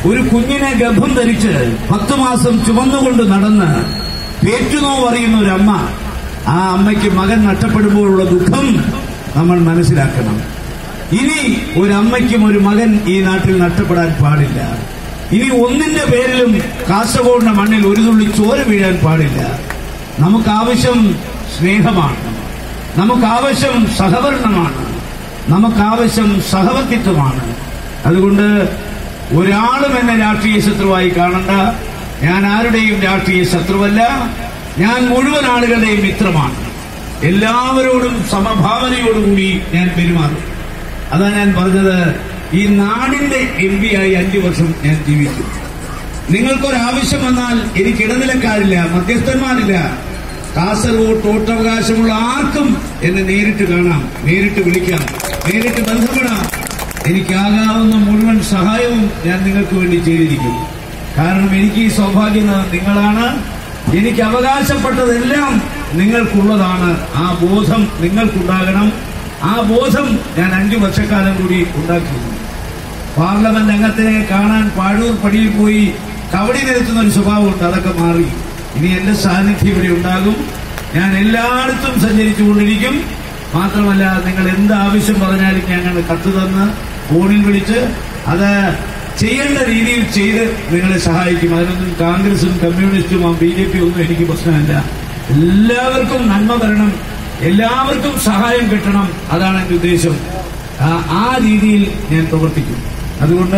ഒരു കുഞ്ഞിനെ ഗർഭം ധരിച്ച് പത്തു മാസം ചുമന്നുകൊണ്ട് നടന്ന് പേറ്റുനോവ് അറിയുന്ന ഒരു അമ്മ ആ അമ്മയ്ക്ക് മകൻ നഷ്ടപ്പെടുമ്പോഴുള്ള ദുഃഖം നമ്മൾ മനസ്സിലാക്കണം ഇനി ഒരു അമ്മയ്ക്കും ഒരു മകൻ ഈ നാട്ടിൽ നഷ്ടപ്പെടാൻ പാടില്ല ഇനി ഒന്നിന്റെ പേരിലും കാസർഗോഡിന്റെ മണ്ണിൽ ഒരു തുള്ളി ചോര വീഴാൻ പാടില്ല നമുക്ക് ആവശ്യം സ്നേഹമാണ് നമുക്ക് ആവശ്യം സഹകരണമാണ് നമുക്ക് ആവശ്യം സഹവർത്തിത്വമാണ് അതുകൊണ്ട് ഒരാളും എന്നെ രാഷ്ട്രീയ ശത്രുവായി കാണണ്ട ഞാൻ ആരുടെയും രാഷ്ട്രീയ ശത്രുവല്ല ഞാൻ മുഴുവൻ ആളുകളുടെയും മിത്രമാണ് എല്ലാവരോടും സമഭാവനയോടുകൂടി ഞാൻ പെരുമാറും അതാ ഞാൻ പറഞ്ഞത് ഈ നാടിന്റെ എം പി ആയി അഞ്ചു വർഷം ഞാൻ ജീവിക്കും നിങ്ങൾക്കൊരാവശ്യം വന്നാൽ എനിക്ക് ഇടനിലക്കാരില്ല മധ്യസ്ഥന്മാരില്ല കാസർഗോഡ് തോട്ടവകാശമുള്ള ആർക്കും എന്നെ നേരിട്ട് കാണാം നേരിട്ട് വിളിക്കാം നേരിട്ട് ബന്ധപ്പെടാം എനിക്കാകാവുന്ന മുഴുവൻ സഹായവും ഞാൻ നിങ്ങൾക്ക് വേണ്ടി ചെയ്തിരിക്കും കാരണം എനിക്ക് ഈ സൗഭാഗ്യം തന്നത് നിങ്ങളാണ് എനിക്ക് അവകാശപ്പെട്ടതെല്ലാം നിങ്ങൾക്കുള്ളതാണ് ആ ബോധം നിങ്ങൾക്കുണ്ടാകണം ആ ബോധം ഞാൻ അഞ്ചു വർഷക്കാലം കൂടി ഉണ്ടാക്കിയിരുന്നു പാർലമെന്റ് അംഗത്തിനെ കാണാൻ പാഴൂർ പടിയിൽ പോയി കവടി നിരത്തുന്ന ഒരു സ്വഭാവമുണ്ട് അതൊക്കെ മാറി ഇനി എന്റെ സാന്നിധ്യം ഇവിടെ ഉണ്ടാകും ഞാൻ എല്ലായിടത്തും സഞ്ചരിച്ചുകൊണ്ടിരിക്കും മാത്രമല്ല നിങ്ങൾ എന്ത് ആവശ്യം പറഞ്ഞാലും ഞങ്ങൾ കത്ത് തന്ന് ഫോണിൽ വിളിച്ച് അത് ചെയ്യേണ്ട രീതിയിൽ ചെയ്ത് നിങ്ങളെ സഹായിക്കും അതിനൊന്നും കോൺഗ്രസും കമ്മ്യൂണിസ്റ്റും ബി ജെ പി ഒന്നും എനിക്ക് പ്രശ്നമല്ല എല്ലാവർക്കും നന്മ വരണം എല്ലാവർക്കും സഹായം കിട്ടണം അതാണ് എന്റെ ഉദ്ദേശം ആ- ആ രീതിയിൽ ഞാൻ പ്രവർത്തിക്കും അതുകൊണ്ട്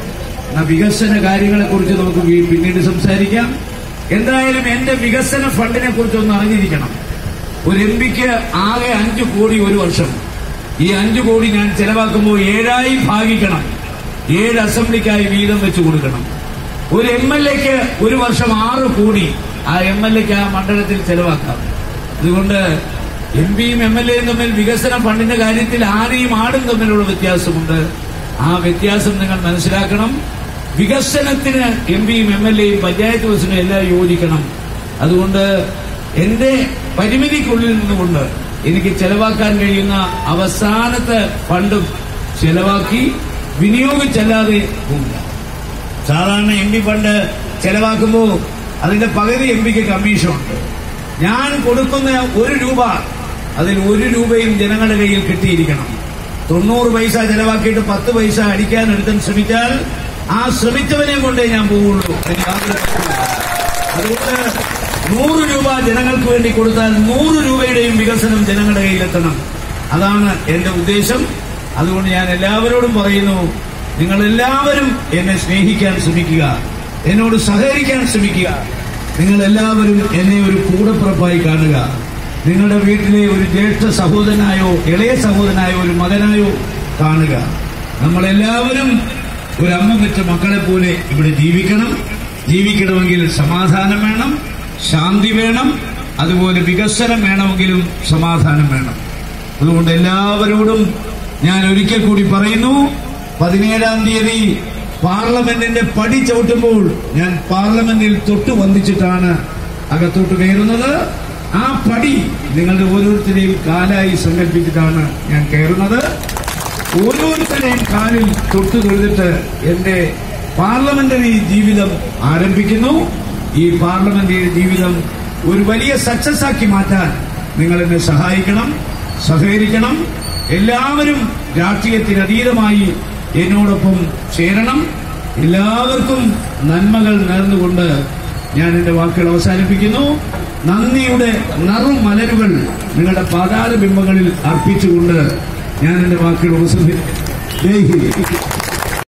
ആ വികസന കാര്യങ്ങളെ കുറിച്ച് നമുക്ക് വീ- പിന്നീട് സംസാരിക്കാം എന്തായാലും എന്റെ വികസന ഫണ്ടിനെ കുറിച്ച് ഒന്ന് അറിഞ്ഞിരിക്കണം ഒരു എം പിക്ക് ആകെ അഞ്ചു കോടി ഒരു വർഷം ഈ അഞ്ചു കോടി ഞാൻ ചെലവാക്കുമ്പോൾ ഏഴായി ഭാഗിക്കണം ഏഴ് അസംബ്ലിക്കായി വീതം വെച്ച് കൊടുക്കണം ഒരു എം എൽ എക്ക് ഒരു വർഷം ആറ് കോടി ആ എം എൽ എക്ക് ആ മണ്ഡലത്തിൽ ചെലവാക്കാം അതുകൊണ്ട് എം പിയും എം എൽ എയും തമ്മിൽ വികസന ഫണ്ടിന്റെ കാര്യത്തിൽ ആനയും ആടും തമ്മിലുള്ള വ്യത്യാസമുണ്ട് ആ വ്യത്യാസം നിങ്ങൾ മനസ്സിലാക്കണം വികസനത്തിന് എം പിയും എം എൽ എയും പഞ്ചായത്ത് പ്രസിഡന്റും എല്ലാം യോജിക്കണം അതുകൊണ്ട് എന്റെ പരിമിതിക്കുള്ളിൽ നിന്നുകൊണ്ട് എനിക്ക് ചെലവാക്കാൻ കഴിയുന്ന അവസാനത്തെ ഫണ്ടും ചെലവാക്കി വിനിയോഗിച്ചല്ലാതെ പോകില്ല സാധാരണ എം പി ഫണ്ട് ചെലവാക്കുമ്പോൾ അതിന്റെ പകുതി എം പിക്ക് കമ്മീഷനുണ്ട് ഞാൻ കൊടുക്കുന്ന ഒരു രൂപ അതിൽ ഒരു രൂപയും ജനങ്ങളുടെ കയ്യിൽ കിട്ടിയിരിക്കണം തൊണ്ണൂറ് പൈസ ചെലവാക്കിയിട്ട് പത്ത് പൈസ അടിക്കാൻ എടുക്കാൻ ശ്രമിച്ചാൽ ആ ശ്രമിച്ചവനെ കൊണ്ടേ ഞാൻ പോവുള്ളൂ എനിക്ക് ആഗ്രഹമില്ല. അതുകൊണ്ട് നൂറ് രൂപ ജനങ്ങൾക്ക് വേണ്ടി കൊടുത്താൽ നൂറ് രൂപയുടെയും വികസനം ജനങ്ങളുടെ കയ്യിലെത്തണം അതാണ് എന്റെ ഉദ്ദേശം അതുകൊണ്ട് ഞാൻ എല്ലാവരോടും പറയുന്നു നിങ്ങൾ എല്ലാവരും എന്നെ സ്നേഹിക്കാൻ ശ്രമിക്കുക എന്നോട് സഹകരിക്കാൻ ശ്രമിക്കുക നിങ്ങൾ എല്ലാവരും എന്നെ ഒരു കൂടപ്പിറപ്പായി കാണുക നിങ്ങളുടെ വീട്ടിലെ ഒരു ജ്യേഷ്ഠ സഹോദരനായോ ഇളയ സഹോദരനായോ ഒരു മകനായോ കാണുക നമ്മളെല്ലാവരും ഒരു അമ്മ പെറ്റ മക്കളെ പോലെ ഇവിടെ ജീവിക്കണം ജീവിക്കണമെങ്കിൽ സമാധാനം വേണം ശാന്തി വേണം അതുപോലെ വികസനം വേണമെങ്കിലും സമാധാനം വേണം അതുകൊണ്ട് എല്ലാവരോടും ഞാൻ ഒരിക്കൽ കൂടി പറയുന്നു പതിനേഴാം തീയതി പാർലമെന്റിന്റെ പടി ചവിട്ടുമ്പോൾ ഞാൻ പാർലമെന്റിൽ തൊട്ട് വന്ദിച്ചിട്ടാണ് അകത്തോട്ട് കയറുന്നത് ആ പടി നിങ്ങളുടെ ഓരോരുത്തരെയും കാലായി സങ്കല്പിച്ചിട്ടാണ് ഞാൻ കയറുന്നത് ഓരോരുത്തരെയും കാലിൽ തൊട്ട് തൊഴുതിട്ട് എന്റെ പാർലമെന്ററി ജീവിതം ആരംഭിക്കുന്നു ഈ പാർലമെന്ററി ജീവിതം ഒരു വലിയ സക്സസ് ആക്കി മാറ്റാൻ നിങ്ങൾ എന്നെ സഹായിക്കണം സഹകരിക്കണം എല്ലാവരും രാഷ്ട്രീയത്തിന് അതീതമായി എന്നോടൊപ്പം ചേരണം എല്ലാവർക്കും നന്മകൾ നേർന്നുകൊണ്ട് ഞാൻ എന്റെ വാക്കുകൾ അവസാനിപ്പിക്കുന്നു നന്ദിയുടെ നറുമലരുകൾ നിങ്ങളുടെ പാതാള ബിംബങ്ങളിൽ അർപ്പിച്ചുകൊണ്ട് ഞാൻ എന്റെ വാക്കുകൾ ഉപസംഹരിക്കുന്നു ജയ് ഹിന്ദ്